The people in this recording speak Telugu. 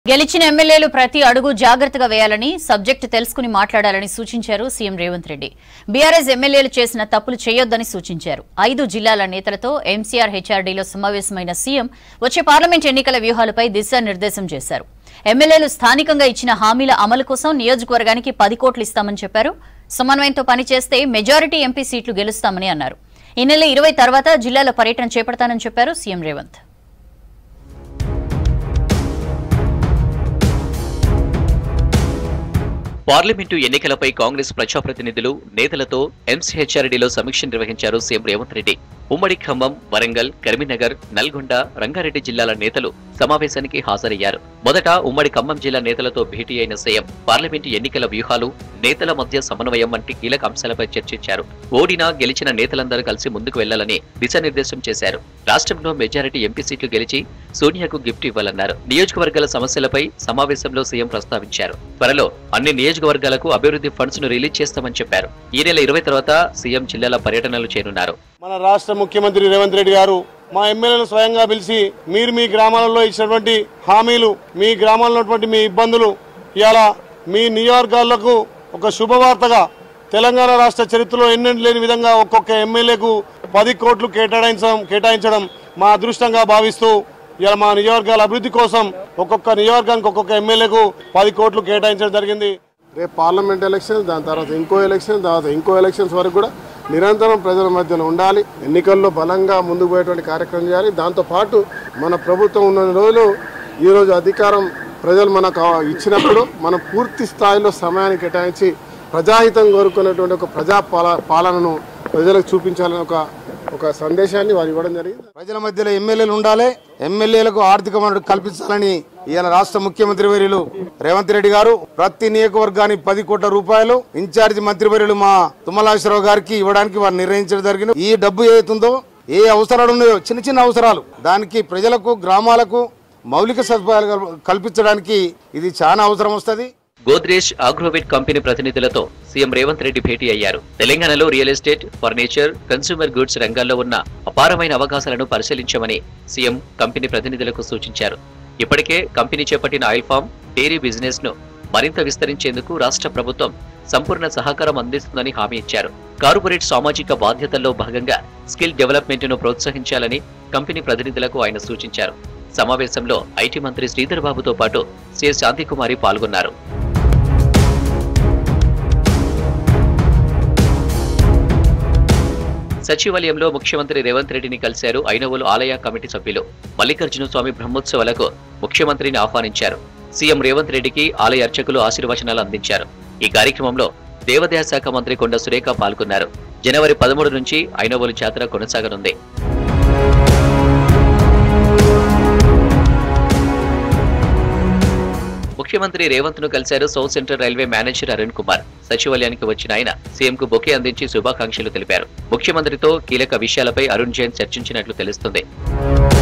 గెలిచిన ఎమ్మెల్యేలు ప్రతి అడుగు జాగ్రత్తగా వేయాలని సబ్జెక్టు తెలుసుకుని మాట్లాడాలని సూచించారు సీఎం రేవంత్ రెడ్డి బీఆర్ఎస్ ఎమ్మెల్యేలు చేసిన తప్పులు చేయొద్దని సూచించారు ఐదు జిల్లాల నేతలతో ఎంసీఆర్ హెచ్ఆర్డీలో సమావేశమైన సీఎం వచ్చే పార్లమెంట్ ఎన్నికల వ్యూహాలపై దిశానిర్దేశం చేశారు ఎమ్మెల్యేలు స్థానికంగా ఇచ్చిన హామీల అమలు కోసం నియోజకవర్గానికి పది కోట్లు ఇస్తామని చెప్పారు సమన్వయంతో పనిచేస్తే మెజారిటీ ఎంపీ సీట్లు గెలుస్తామని అన్నారు ఈ నెల ఇరవై తర్వాత జిల్లాలో పర్యటన చేపడతానని చెప్పారు సీఎం రేవంత్ పార్లమెంటు ఎన్నికలపై కాంగ్రెస్ ప్రజాప్రతినిధులు నేతలతో ఎంసీహెచ్ఆర్డీలో సమీక్ష నిర్వహించారు సీఎం రేవంత్ రెడ్డి ఉమ్మడి ఖమ్మం వరంగల్ కరీంనగర్ నల్గొండ రంగారెడ్డి జిల్లాల నేతలు సమావేశానికి హాజరయ్యారు మొదట ఉమ్మడి ఖమ్మం జిల్లా నేతలతో భేటీ అయిన సీఎం పార్లమెంటు ఎన్నికల వ్యూహాలు నేతల మధ్య సమన్వయం వంటి కీలక అంశాలపై చర్చించారు ఓడినా గెలిచిన నేతలందరూ కలిసి ముందుకు వెళ్లాలని దిశానిర్దేశం చేశారు రాష్ట్రంలో మెజారిటీ ఎంపీ సీట్లు గెలిచి సోనియాకు గిఫ్ట్ ఇవ్వాలన్నారు నియోజకవర్గాల సమస్యలపై సమావేశంలో సీఎం ప్రస్తావించారు త్వరలో అన్ని నియోజకవర్గాలకు అభివృద్ధి ఫండ్స్ ను రిలీజ్ చేస్తామని చెప్పారు ఈ నెల ఇరవై తర్వాత సీఎం జిల్లాల పర్యటనలు చేయనున్నారు మన రాష్ట్ర ముఖ్యమంత్రి రేవంత్ రెడ్డి గారు మా ఎమ్మెల్యేలను స్వయంగా పిలిచి మీరు మీ గ్రామాలలో ఇచ్చినటువంటి హామీలు మీ గ్రామాల్లో ఉన్నటువంటి మీ ఇబ్బందులు ఇవాళ మీ నియోజకవర్గాలకు ఒక శుభవార్తగా తెలంగాణ రాష్ట్ర చరిత్రలో ఎన్నెండు లేని విధంగా ఒక్కొక్క ఎమ్మెల్యేకు పది కోట్లు కేటాయించడం కేటాయించడం మా అదృష్టంగా భావిస్తూ ఇలా మా నియోజకవర్గాల అభివృద్ధి కోసం ఒక్కొక్క నియోజకవర్గానికి ఒక్కొక్క ఎమ్మెల్యేకు పది కోట్లు కేటాయించడం జరిగింది రేపు పార్లమెంట్ ఎలక్షన్ దాని తర్వాత ఇంకో ఎలక్షన్ తర్వాత ఇంకో ఎలక్షన్స్ వరకు కూడా నిరంతరం ప్రజల మధ్యలో ఉండాలి ఎన్నికల్లో బలంగా ముందుకు పోయేటువంటి కార్యక్రమం చేయాలి దాంతోపాటు మన ప్రభుత్వం ఉన్న రోజులు ఈరోజు అధికారం ప్రజలు మనకు ఇచ్చినప్పుడు మనం పూర్తి స్థాయిలో సమయాన్ని కేటాయించి ప్రజాహితం కోరుకునేటువంటి ఒక ప్రజా పాల పాలనను ప్రజలకు చూపించాలని ఒక ఒక సందేశాన్ని వారు ఇవ్వడం జరిగింది ప్రజల మధ్యలో ఎమ్మెల్యేలు ఉండాలి ఎమ్మెల్యేలకు ఆర్థిక వనరులు కల్పించాలని ఇవాళ రాష్ట్ర ముఖ్యమంత్రి వర్యులు రేవంత్ రెడ్డి గారు ప్రతి నియోజకవర్గానికి పది కోట్ల రూపాయలు ఇన్ఛార్జి మంత్రివర్యులు మా తుమ్మలాశ్వరరావు గారికి ఇవ్వడానికి వారు నిర్ణయించడం జరిగింది ఈ డబ్బు ఏదైతుందో ఏ అవసరాలు ఉన్నాయో చిన్న చిన్న అవసరాలు దానికి ప్రజలకు గ్రామాలకు మౌలిక సదుపాయాలు కల్ప- కల్పించడానికి ఇది చాలా అవసరం వస్తుంది గోద్రేజ్ అగ్రోవెట్ కంపెనీ ప్రతినిధులతో సీఎం రేవంత్ రెడ్డి భేటీ అయ్యారు తెలంగాణలో real estate furniture consumer goods రంగాల్లో ఉన్న అపారమైన అవకాశాలను పరిశీలించమని సీఎం కంపెనీ ప్రతినిధులకు సూచించారు ఇప్పటికే కంపెనీ చేపట్టిన ఆయిల్ ఫామ్ డైరీ బిజినెస్ ను మరింత విస్తరించేందుకు రాష్ట్ర ప్రభుత్వం సంపూర్ణ సహకారం అందిస్తుందని హామీ ఇచ్చారు కార్పొరేట్ సామాజిక బాధ్యతల్లో భాగంగా స్కిల్ డెవలప్మెంట్ ను ప్రోత్సహించాలని కంపెనీ ప్రతినిధులకు ఆయన సూచించారు సమావేశంలో ఐటీ మంత్రి శ్రీధర్ బాబుతో పాటు సిఎస్ శాంతికుమారి పాల్గొన్నారు సచివాలయంలో ముఖ్యమంత్రి రేవంత్ రెడ్డిని కలిశారు ఐనవోలు ఆలయ కమిటీ సభ్యులు మల్లికార్జున స్వామి బ్రహ్మోత్సవాలకు ముఖ్యమంత్రిని ఆహ్వానించారు సీఎం రేవంత్ రెడ్డికి ఆలయ అర్చకులు ఆశీర్వచనాలు అందించారు ఈ కార్యక్రమంలో దేవాదాయ శాఖ మంత్రి కొండ సురేఖ పాల్గొన్నారు జనవరి పదమూడు నుంచి ఐనవోలు జాతర కొనసాగనుంది ముఖ్యమంత్రి రేవంత్ ను కలిశారు South Central Railway manager Arun Kumar సచివాలయానికి వచ్చిన ఆయన సీఎం కు బొకే అందించి శుభాకాంక్షలు తెలిపారు ముఖ్యమంత్రితో కీలక విషయాలపై అరుణ్ జైన్ చర్చించినట్లు తెలుస్తుంది